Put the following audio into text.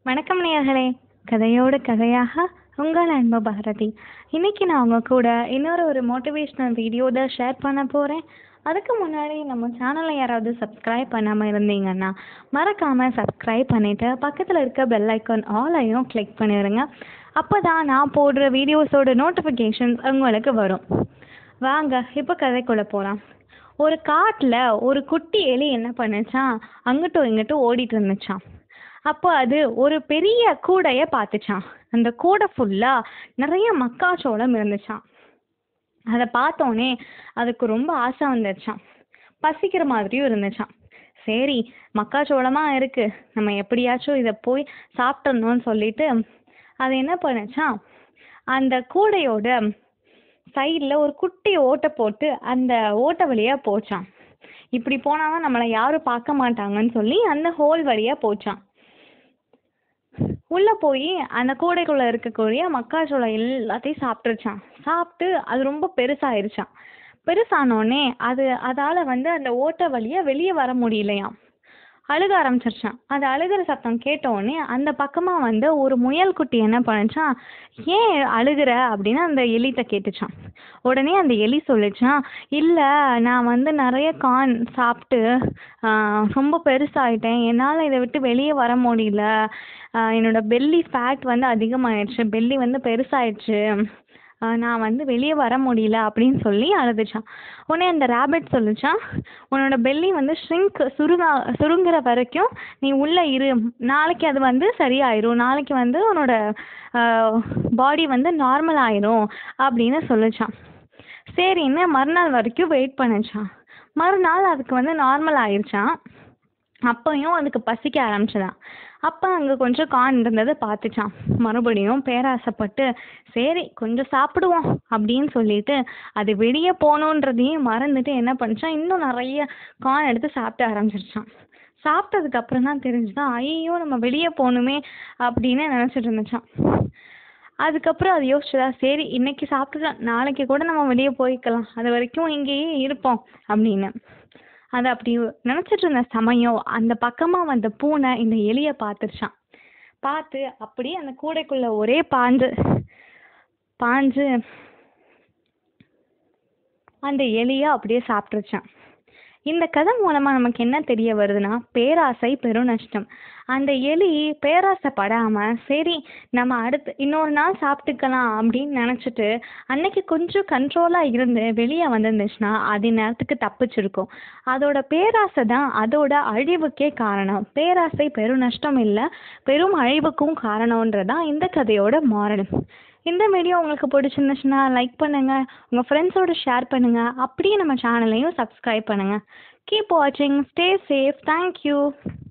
வணக்கம் நேயர்களே கதையோடு கதையாக உங்கள் அன்பு பாரதி இன்னைக்கு நான் உங்க கூட இன்னொரு ஒரு மோட்டிவேஷ்னல் வீடியோ தான் ஷேர் பண்ண போகிறேன் அதுக்கு முன்னாடி நம்ம சேனலை யாராவது சப்ஸ்கிரைப் பண்ணாமல் இருந்தீங்கன்னா மறக்காமல் சப்ஸ்கிரைப் பண்ணிவிட்டு பக்கத்தில் இருக்க பெல் ஐக்கான் ஆலையும் கிளிக் பண்ணிடுங்க அப்போ தான் நான் போடுற வீடியோஸோட நோட்டிஃபிகேஷன்ஸ் உங்களுக்கு வரும் வாங்க இப்போ கதைக்குள்ளே போகலாம் ஒரு காட்டில் ஒரு குட்டி எலி என்ன பண்ணுச்சான் அங்கிட்டும் இங்கிட்டும் ஓடிட்டு இருந்துச்சான் அப்போ அது ஒரு பெரிய கூடையை பார்த்துச்சான் அந்த கூடை ஃபுல்லாக நிறைய மக்காச்சோளம் இருந்துச்சான் அதை பார்த்தோன்னே அதுக்கு ரொம்ப ஆசை வந்துடுச்சான் பசிக்கிற மாதிரியும் இருந்துச்சான் சரி மக்காச்சோளமாக இருக்குது நம்ம எப்படியாச்சும் இதை போய் சாப்பிட்றணும்னு சொல்லிட்டு அது என்ன பண்ணுச்சான் அந்த கூடையோட சைடில் ஒரு குட்டி ஓட்டை போட்டு அந்த ஓட்டை வழியாக போச்சான் இப்படி போனால் தான் நம்மளை யாரும் பார்க்க மாட்டாங்கன்னு சொல்லி அந்த ஹோல் வழியாக போச்சான் உள்ளே போய் அந்த கூடைக்குள்ளே இருக்கக்கூடிய மக்காச்சோளம் எல்லாத்தையும் சாப்பிட்டுருச்சான் சாப்பிட்டு அது ரொம்ப பெருசாயிருச்சான் பெருசானோடனே அது அதால் வந்து அந்த ஓட்டை வழியாக வெளியே வர முடியலையாம் அழுக ஆரம்பிச்சிருச்சான் அது அழுகிற சத்தம் கேட்ட உடனே அந்த பக்கமாக வந்து ஒரு முயல் குட்டி என்ன பண்ணுச்சான் ஏன் அழுகிற அப்படின்னு அந்த எலிகிட்ட கேட்டுச்சான் உடனே அந்த எலி சொல்லிச்சான் இல்லை நான் வந்து நிறைய கார்ன் சாப்பிட்டு ஆஹ், ரொம்ப பெருசாயிட்டேன் என்னால் இதை விட்டு வெளியே வர முடியல ஆஹ், என்னோட பெல்லி ஃபேட் வந்து அதிகமாயிடுச்சு பெல்லி வந்து பெருசாயிடுச்சு ஆஹ், நான் வந்து வெளியே வர முடியல அப்படின்னு சொல்லி அழுதுச்சான் உடனே அந்த ரேபிட் சொல்லுச்சான் உன்னோட பெல்லி வந்து ஷ்ரிங்க் சுருங்கா சுருங்குற வரைக்கும் நீ உள்ளே இரு நாளைக்கு அது வந்து சரியாயிரும் நாளைக்கு வந்து உன்னோட பாடி வந்து நார்மல் ஆயிரும் அப்படின்னு சொல்லுச்சான் சரின்னு மறுநாள் வரைக்கும் வெயிட் பண்ணுச்சான் மறுநாள் அதுக்கு வந்து நார்மல் ஆயிருச்சான் அப்பயும் அதுக்கு பசிக்க ஆரம்பிச்சதாம் அப்போ அங்கே கொஞ்சம் கான் இருந்ததை பார்த்துச்சான் மறுபடியும் பேராசைப்பட்டு சரி கொஞ்சம் சாப்பிடுவோம் அப்படின்னு சொல்லிட்டு அது வெளியே போகணுன்றதையும் மறந்துட்டு என்ன பண்ணுச்சான் இன்னும் நிறைய கான் எடுத்து சாப்பிட ஆரம்பிச்சிருச்சான் சாப்பிட்டதுக்கு அப்புறம் தான் தெரிஞ்சுதான் ஐயோ நம்ம வெளியே போகணுமே அப்படின்னு நினச்சிட்டு இருந்துச்சான் அதுக்கப்புறம் அது யோசிச்சதா சரி இன்னைக்கு சாப்பிட்டுட்டோம் நாளைக்கு கூட நம்ம வெளியே போய்க்கலாம் அது வரைக்கும் இங்கேயே இருப்போம் அப்படின்னு அது அப்படி நினச்சிட்டு இருந்த சமயம் அந்த பக்கமாக வந்த பூனை இந்த எலியை பார்த்துருச்சான் பார்த்து அப்படியே அந்த கூடைக்குள்ள ஒரே பாஞ்சு பாஞ்சு அந்த எலியை அப்படியே சாப்பிட்டுருச்சான் இந்த கதை மூலமாக நமக்கு என்ன தெரிய வருதுன்னா பேராசை பெரும் நஷ்டம் அந்த எலி பேராசைப்படாமல் சரி நம்ம அடுத்து இன்னொரு நாள் சாப்பிட்டுக்கலாம் அப்படின்னு நினச்சிட்டு அன்னைக்கு கொஞ்சம் கண்ட்ரோலாக இருந்து வெளியே வந்திருந்துச்சுன்னா அது நேரத்துக்கு தப்பிச்சிருக்கும் அதோட பேராசை தான் அதோட அழிவுக்கே காரணம் பேராசை பெரும் நஷ்டம் இல்லை பெரும் அழிவுக்கும் காரணன்றதான் இந்த கதையோட மாரல் இந்த வீடியோ உங்களுக்கு பிடிச்சிருந்துச்சுன்னா லைக் பண்ணுங்கள் உங்கள் ஃப்ரெண்ட்ஸோட ஷேர் பண்ணுங்கள் அப்படியே நம்ம சேனலையும் சப்ஸ்கிரைப் பண்ணுங்கள் கீப் வாட்சிங் ஸ்டே சேஃப் தேங்க்யூ